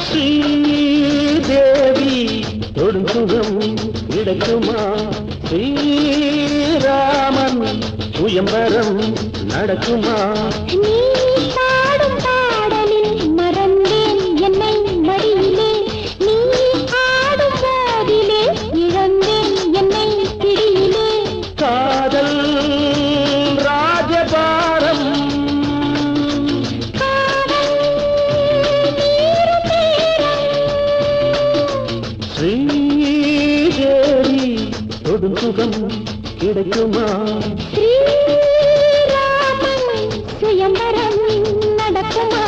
ஸ்ரீதேவி தொடும் சுகம் கிடைக்குமா ஸ்ரீராமன் சுயம்பரம் நடக்குமா நீ பாடும் பாடலில் மறந்தேன் என்னை மடியிலே நீ ஆடும் போதிலே இழந்தேன் என்னை பிடியிலே காதல் ராஜபாரம் காதல் நீரும் நேரம் ஸ்ரீதேவி தொடும் சுகம் கிடைக்குமா ஸ்ரீராமன் சுயம்பரம் நடக்குமா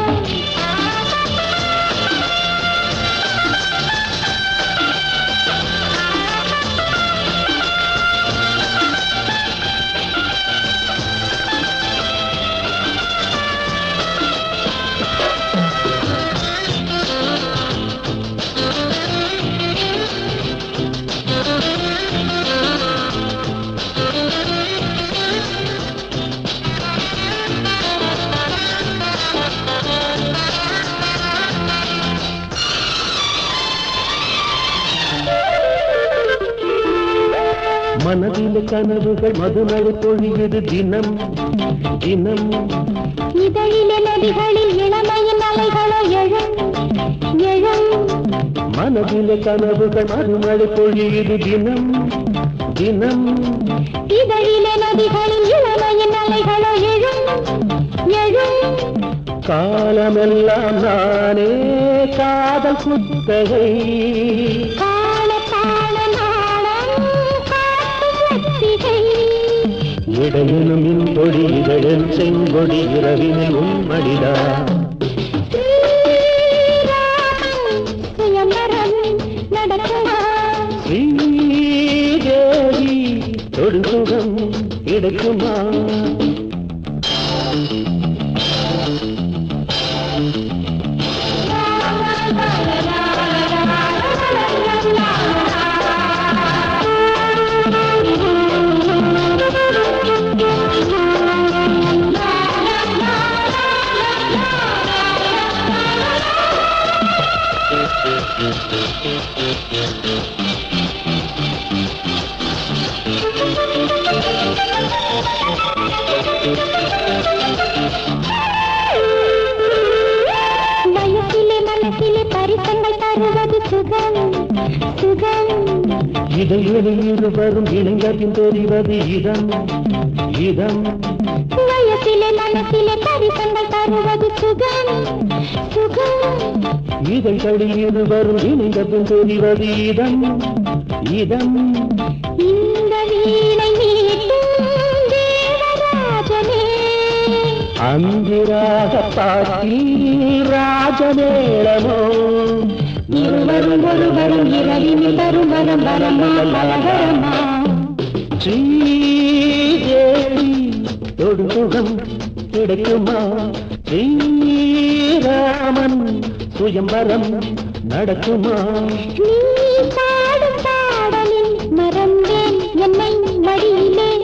மனதில் கனவுகள் மதுமழை பொழியுது தினம் தினம் இதழிலே நதிகளில் இளமையின் அலைகளோ எழும் எழும் மனதில் கனவுகள் மதுமழை பொழியுது தினம் தினம் இதழிலே நதிகளில் இளமையின் அலைகளோ எழும் எழும் காலமெல்லாம் நானே காதல் குத்தகை கால கால நாளம் காட்டும் ஒத்திகை இடையிலும் இன் கொடி இதழில் செங்கொடி இரவினில் உன்மடிதா ஸ்ரீராமன் சுயம்பரம் நடக்குமா ஸ்ரீதேவி தொடு சுகம் கிடைக்குமா வயசிலே மனசிலே பரிசங்கள் தருவது சுகம் சுகம் இடைவெளி இருவரும் இணைந்த பின் தெரிவது இதம் இதம் வயசிலே மனசிலே பரிசங்கள் தருவது சுகம் சுகம் இதழ்களில் இருவரும் இணைந்த பின் தெரிவது இதம் இதம் இந்த வீணை மீட்டும் தேவராஜனே அந்திராக பாட்டில் ராஜமேளமோ இருவரும் ஒருவரும் இரவினில் தரும் வரம் வரமா பலகரமா ஸ்ரீதேவி தொடு சுகம் கிடைக்குமா ஸ்ரீராமன் சுயம்பரம் நடக்குமா நீ பாடும் பாடலில் மறந்தேன் என்னை வழியிலே